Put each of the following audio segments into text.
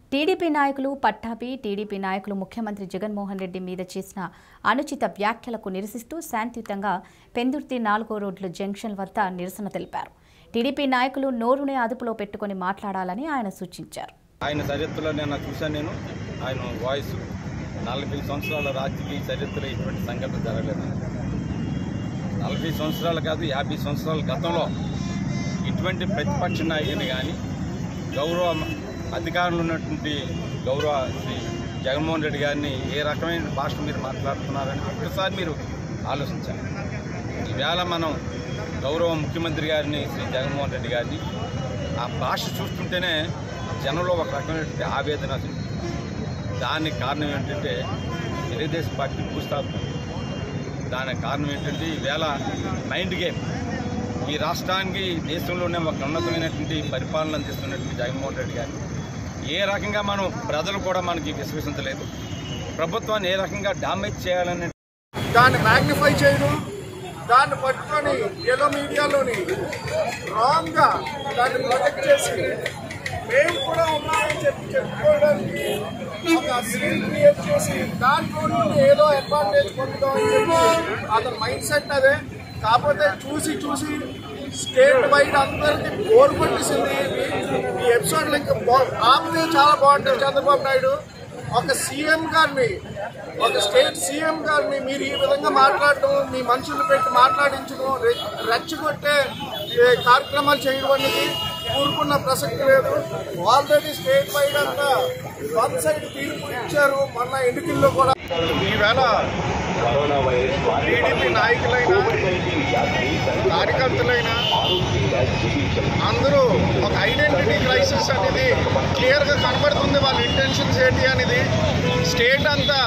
TDP నాయకులు Pattabhi TDP నాయకులు ముఖ్యమంత్రి జగన్మోహన్ రెడ్డి మీద చేసిన అనుచిత వ్యాఖ్యలకు నిరసిస్తూ శాంతియుతంగా పెందుర్తి నాలుగో రోడ్లు జంక్షన్ వద్ద నిరసన తెలిపారు టీడీపీ నాయకులు నోరునే అదుపులో పెట్టుకుని మాట్లాడాలని ఆయన సూచించారు ఆయన చరిత్రలో నేను చూశాను నేను ఆయన వాయిస్ నలభై సంవత్సరాల రాజకీయ చరిత్ర ఇటువంటి సంఘటన జరగలేదు నలభై సంవత్సరాలు కాదు యాభై సంవత్సరాల గతంలో ఇటువంటి ప్రతిపక్ష నాయకుని కానీ గౌరవ అధికారంలో ఉన్నటువంటి గౌరవ శ్రీ జగన్మోహన్ రెడ్డి గారిని ఏ రకమైన భాష మీరు మాట్లాడుతున్నారని ఒక్కసారి మీరు ఆలోచించాలి ఈవేళ మనం గౌరవ ముఖ్యమంత్రి గారిని శ్రీ జగన్మోహన్ రెడ్డి గారిని ఆ భాష చూస్తుంటేనే జనంలో ఒక రకమైనటువంటి ఆవేదన దానికి కారణం ఏంటంటే తెలుగుదేశం పార్టీ భూస్థాపన దానికి కారణం ఏంటంటే ఈవేళ మైండ్ గేమ్ ఈ రాష్ట్రానికి దేశంలోనే ఒక ఉన్నతమైనటువంటి పరిపాలన అందిస్తున్నటువంటి జగన్మోహన్ రెడ్డి గారు ఏ రకంగా మనం ప్రజలు కూడా మనకి విశ్వసించలేదు ప్రభుత్వాన్ని ఏ రకంగా డామేజ్ చేయాలనే దాన్ని మ్యాగ్నిఫై చేయడం దాన్ని పట్టుకొని ఏదో మీడియాలోని రాంగ్ గా దాన్ని ప్రొజెక్ట్ చేసి మేము కూడా ఉన్నామని చెప్పి చెప్పుకోవడానికి ఒక సీన్ క్రియేట్ చేసి దాంట్లో నుండి ఏదో అడ్వాంటేజ్ పొందుతామని చెప్పి అతని మైండ్ సెట్ అదే కాకపోతే చూసి చూసి స్టేట్ వైడ్ అందరికి బోర్ కొట్టేసింది ఈ ఎపిసోడ్ ఇంకా బా- ఆపితే చాలా బాగుంటుంది చంద్రబాబు నాయుడు ఒక సీఎం గారిని ఒక స్టేట్ సీఎం గారిని మీరు ఈ విధంగా మాట్లాడటం మీ మనుషులు పెట్టి మాట్లాడించడం రె- రెచ్చగొట్టే ఏ, కార్యక్రమాలు చేయడం అనేది ఊరుకున్న ప్రసక్తి లేదు ఆల్రెడీ స్టేట్ వైడ్ అంతా వన్ సైడ్ తీర్పు ఇచ్చారు మొన్న ఎన్నికల్లో కూడా ఈవేళ టీడీపీ నాయకులైన కార్యకర్తలైన అందరూ ఒక ఐడెంటిటీ క్రైసిస్ అనేది క్లియర్ గా కనబడుతుంది వాళ్ళ ఇంటెన్షన్స్ ఏంటి అనేది స్టేట్ అంతా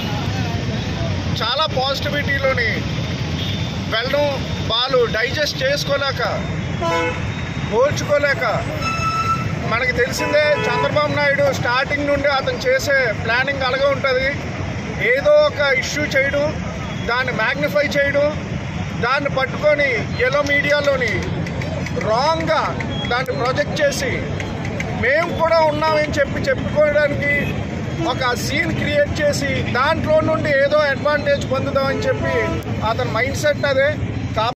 చాలా పాజిటివిటీలోని వెళ్ళడం వాళ్ళు డైజెస్ట్ చేసుకోలేక ఓర్చుకోలేక మనకి తెలిసిందే చంద్రబాబు నాయుడు స్టార్టింగ్ నుండి అతను చేసే ప్లానింగ్ అలాగే ఉంటుంది ఏదో ఒక ఇష్యూ చేయడం దాన్ని మ్యాగ్నిఫై చేయడం దాన్ని పట్టుకొని ఎలో మీడియాలోని రాంగ్గా దాన్ని ప్రొజెక్ట్ చేసి మేము కూడా ఉన్నామని చెప్పి చెప్పుకోవడానికి ఒక సీన్ క్రియేట్ చేసి దాంట్లో నుండి ఏదో అడ్వాంటేజ్ పొందుదామని చెప్పి అతని మైండ్ సెట్ అదే